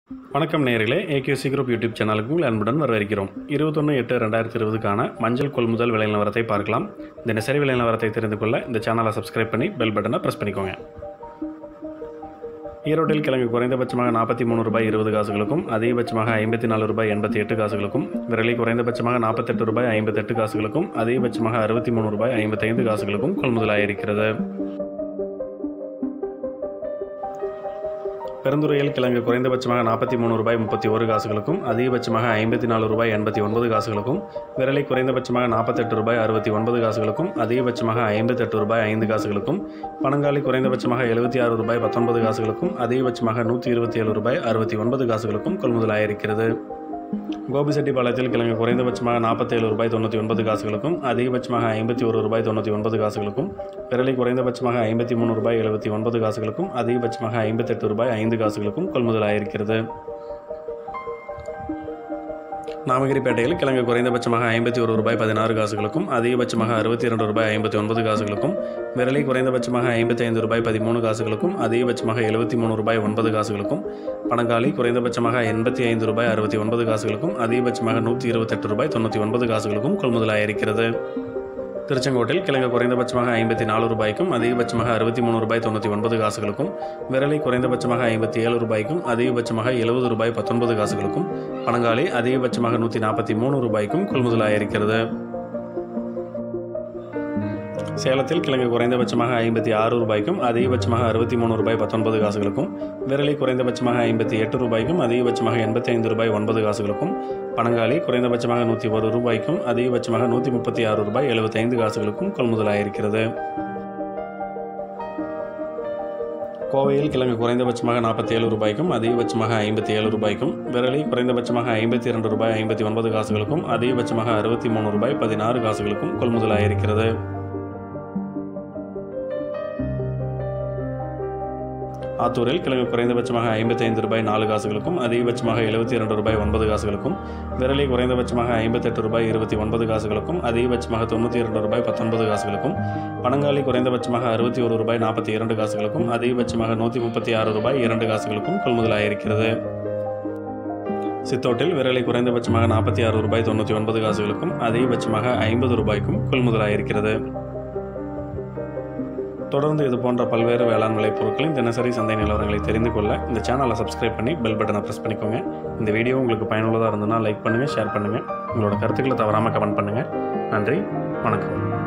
வணக்கம் நேயர்களே AKC group YouTube சேனலுக்கு உங்கள் அன்புடன் வரவேற்கிறோம் இருபத்தொன்று எட்டு ரெண்டாயிரத்தி இருபதுக்கான மஞ்சள் கொள்முதல் விலை நிலவரத்தை பார்க்கலாம் தினசரி விலை நிலவரத்தை தெரிந்து கொள்ள இந்த சேனலை சப்ஸ்கிரைப் பண்ணி பெல் பட்டனை ப்ரெஸ் பண்ணிக்கோங்க ஈரோட்டில் கிழங்கு குறைந்தபட்சமாக நாற்பத்தி மூணு ரூபாய் இருபது காசுகளுக்கும் அதிகபட்சமாக ஐம்பத்தி நாலு ரூபாய் எண்பத்தி எட்டு காசுகளுக்கும் விரலி குறைந்தபட்சமாக நாற்பத்தெட்டு ரூபாய் ஐம்பத்தெட்டு காசுகளுக்கும் அதிகபட்சமாக அறுபத்தி மூணு ரூபாய் ஐம்பத்தைந்து காசுகளுக்கும் கொள்முதலாயிருக்கிறது பெருந்துறையில் கிழங்கு குறைந்தபட்சமாக நாற்பத்தி மூணு ரூபாய் முப்பத்தி ஒரு காசுகளுக்கும் அதிகபட்சமாக ஐம்பத்தி நாலு ரூபாய் எண்பத்தி ஒன்பது காசுகளுக்கும் விரலை குறைந்தபட்சமாக நாற்பத்தெட்டு ரூபாய் அறுபத்தி ஒன்பது காசுகளுக்கும் அதிகபட்சமாக ஐம்பத்தெட்டு ரூபாய் ஐந்து காசுகளுக்கும் பனங்காலி குறைந்தபட்சமாக எழுபத்தி ஆறு ரூபாய் பத்தொன்பது காசுகளுக்கும் அதிகபட்சமாக நூற்றி இருபத்தி ஏழு ரூபாய் அறுபத்தி ஒன்பது காசுகளுக்கும் கொள்முதலாயிருக்கிறது கோபிசெட்டிப்பாளையத்தில் கிழங்கு குறைந்தபட்சமாக நாற்பத்தேழு ரூபாய் தொண்ணூற்றி ஒன்பது காசுகளுக்கும் அதிகபட்சமாக ஐம்பத்தி ஒரு ரூபாய் தொண்ணூற்றி ஒன்பது காசுகளுக்கும் விரலை குறைந்தபட்சமாக ஐம்பத்தி மூணு ரூபாய் எழுபத்தி ஒன்பது காசுகளுக்கும் அதிகபட்சமாக ஐம்பத்தெட்டு ரூபாய் ஐந்து காசுகளுக்கும் கொள்முதலாயிருக்கிறது நாமகிரிப்பேட்டையில் கிழங்கு குறைந்தபட்சமாக ஐம்பத்தி ஒரு ரூபாய் பதினாறு காசுகளுக்கும் அதிகபட்சமாக அறுபத்தி இரண்டு ரூபாய் ஐம்பத்தி ஒன்பது காசுகளுக்கும் விரலை குறைந்தபட்சமாக ஐம்பத்தி ஐந்து ரூபாய் பதிமூணு காசுகளுக்கும் அதிகபட்சமாக எழுபத்தி மூணு ரூபாய் ஒன்பது காசுகளுக்கும் பணங்காலி குறைந்தபட்சமாக எண்பத்தி ஐந்து ரூபாய் அறுபத்தி ஒன்பது காசுகளுக்கும் அதிகபட்சமாக நூற்றி இருபத்தெட்டு ரூபாய் தொண்ணூற்றி ஒன்பது காசுகளுக்கும் கொள்முதலாயிருக்கிறது திருச்செங்கோட்டில் கிழங்கு குறைந்தபட்சமாக ஐம்பத்தி நாலு ரூபாய்க்கும் அதிகபட்சமாக அறுபத்தி மூணு ரூபாய் தொண்ணூற்றி ஒன்பது காசுகளுக்கும் விரலை குறைந்தபட்சமாக ஐம்பத்தி ஏழு ரூபாய்க்கும் அதிகபட்சமாக எழுபது ரூபாய் பத்தொன்பது காசுகளுக்கும் பணங்காலி அதிகபட்சமாக நூற்றி நாற்பத்தி மூணு ரூபாய்க்கும் கொள்முதலாயிருக்கிறது சேலத்தில் கிழங்கு குறைந்தபட்சமாக ஐம்பத்தி ஆறு ரூபாய்க்கும் அதிகபட்சமாக அறுபத்தி மூணு ரூபாய் பத்தொன்பது காசுகளுக்கும் விரலி குறைந்தபட்சமாக ஐம்பத்தி எட்டு ரூபாய்க்கும் அதிகபட்சமாக எண்பத்தி ஐந்து ரூபாய் ஒன்பது காசுகளுக்கும் பனங்காலி குறைந்தபட்சமாக நூற்றி ஒரு ரூபாய்க்கும் அதிகபட்சமாக நூற்றி முப்பத்தி ஆறு ரூபாய் எழுபத்தைந்து காசுகளுக்கும் கொள்முதலாயிருக்கிறது கோவையில் கிழங்கு குறைந்தபட்சமாக நாற்பத்தி ஏழு ரூபாய்க்கும் அதிகபட்சமாக ஐம்பத்தி ஏழு ரூபாய்க்கும் விரலி குறைந்தபட்சமாக ஐம்பத்தி இரண்டு ரூபாய் ஐம்பத்தி ஒன்பது காசுகளுக்கும் அதிகபட்சமாக அறுபத்தி மூணு ரூபாய் பதினாறு காசுகளுக்கும் கொள்முதலாயிருக்கிறது ஆத்தூரில் கிழங்கு குறைந்தபட்சமாக ஐம்பத்தி ஐந்து ரூபாய் நாலு காசுகளுக்கும் அதிகபட்சமாக எழுபத்தி இரண்டு ரூபாய் ஒன்பது காசுகளுக்கும் விரலி குறைந்தபட்சமாக ஐம்பத்தெட்டு ரூபாய் இருபத்தி ஒன்பது காசுகளுக்கும் அதிகபட்சமாக தொண்ணூற்றி இரண்டு ரூபாய் பத்தொன்பது காசுகளுக்கும் பனங்காலி குறைந்தபட்சமாக அறுபத்தி ஒரு ரூபாய் நாற்பத்தி இரண்டு காசுகளுக்கும் அதிகபட்சமாக நூற்றி முப்பத்தி ஆறு ரூபாய் இரண்டு காசுகளுக்கும் கொள்முதலாயிருக்கிறது சித்தோட்டில் விரலை குறைந்தபட்சமாக நாற்பத்தி ஆறு ரூபாய் தொண்ணூற்றி ஒன்பது காசுகளுக்கும் அதிகபட்சமாக ஐம்பது ரூபாய்க்கும் கொள்முதலாயிருக்கிறது தொடர்ந்து இது போன்ற பல்வேறு வேளாண் விளைபொருட்களின் தினசரி சந்தை நிலவரங்களை தெரிந்து கொள்ள இந்த சேனலை சப்ஸ்கிரைப் பண்ணி பெல் பட்டனை ப்ரெஸ் பண்ணிக்கோங்க இந்த வீடியோ உங்களுக்கு பயனுள்ளதாக இருந்ததுன்னா லைக் பண்ணுங்கள் ஷேர் பண்ணுங்கள் உங்களோட கருத்துக்களை தவறாமல் கமெண்ட் பண்ணுங்கள் நன்றி வணக்கம்